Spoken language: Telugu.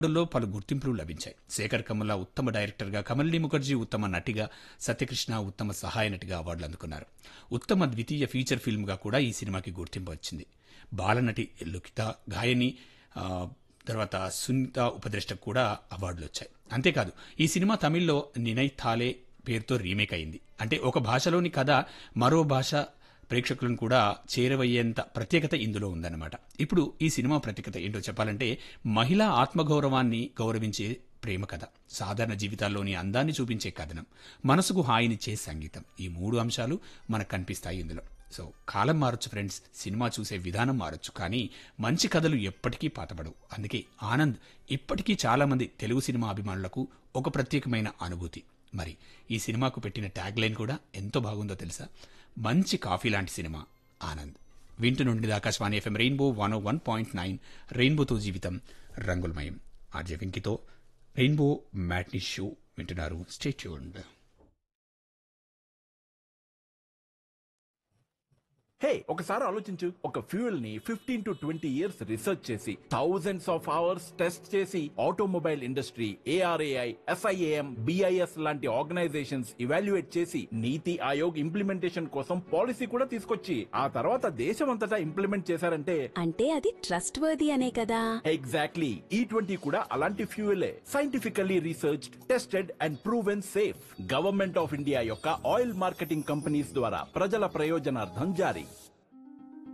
లో పలు గుర్తింపులు లభించాయి శేఖర్ కమల ఉత్తమ డైరెక్టర్గా కమలిని ముఖర్జీ ఉత్తమ నటిగా సత్యకృష్ణ ఉత్తమ సహాయ నటిగా అవార్డులు అందుకున్నారు ఉత్తమ ద్వితీయ ఫీచర్ ఫిల్మ్గా కూడా ఈ సినిమాకి గుర్తింపు వచ్చింది బాలనటి లుకిత గాయని ఆ, తర్వాత సునీత ఉపద్రష్టకు కూడా అవార్డులు వచ్చాయి అంతేకాదు ఈ సినిమా తమిళ్లో నినయ్ థాలే పేరుతో రీమేక్ అయింది అంటే ఒక భాషలోని కథ మరో భాష ప్రేక్షకులను కూడా చేరవయ్యేంత ప్రత్యేకత ఇందులో ఉందన్నమాట ఇప్పుడు ఈ సినిమా ప్రత్యేకత ఏంటో చెప్పాలంటే మహిళా ఆత్మగౌరవాన్ని గౌరవించే ప్రేమ కథ సాధారణ జీవితాల్లోని అందాన్ని చూపించే కథనం మనసుకు హాయినిచ్చే సంగీతం ఈ మూడు అంశాలు మనకు కనిపిస్తాయి ఇందులో సో కాలం మారొచ్చు ఫ్రెండ్స్ సినిమా చూసే విధానం మారొచ్చు కానీ మంచి కథలు ఎప్పటికీ పాతపడవు అందుకే ఆనంద్ ఇప్పటికీ చాలా మంది తెలుగు సినిమా అభిమానులకు ఒక ప్రత్యేకమైన అనుభూతి మరి ఈ సినిమాకు పెట్టిన ట్యాగ్ లైన్ కూడా ఎంతో బాగుందో తెలుసా మంచి కాఫీ లాంటి సినిమా ఆనంద్ వింటూ నుండి Akashvani FM rainbow one one point nine రెయిన్బోతో జీవితం రంగులమయం ఆర్జే వెంకితో రెయిన్బో మ్యాట్నీ షో వింటున్నారు స్టేట్యూన్డ్ హే ఒకసారి ఆలోచించు ఒక ఫ్యూయల్ ని fifteen to twenty years research చేసి థౌజండ్స్ ఆఫ్ అవర్స్ టెస్ట్ చేసి automobile industry ARAI SIAM BIS లాంటి ఆర్గనైజేషన్స్ ఇవాల్యుయేట్ చేసి నీతి ఆయోగ్ ఇంప్లిమెంటేషన్ కోసం పాలసీ కూడా తీసుకొచ్చి ఆ తర్వాత దేశమంతటా ఇంప్లిమెంట్ చేశారంటే అంటే అది ట్రస్ట్ వర్ది అనే కదా ఎగ్జాక్ట్లీ ఈ ట్వంటీ కూడా అలాంటి ఫ్యూయలే scientifically research tested and proven safe government of India యొక్క ఆయిల్ మార్కెటింగ్ కంపెనీస్ ద్వారా ప్రజల ప్రయోజనార్థం జారీ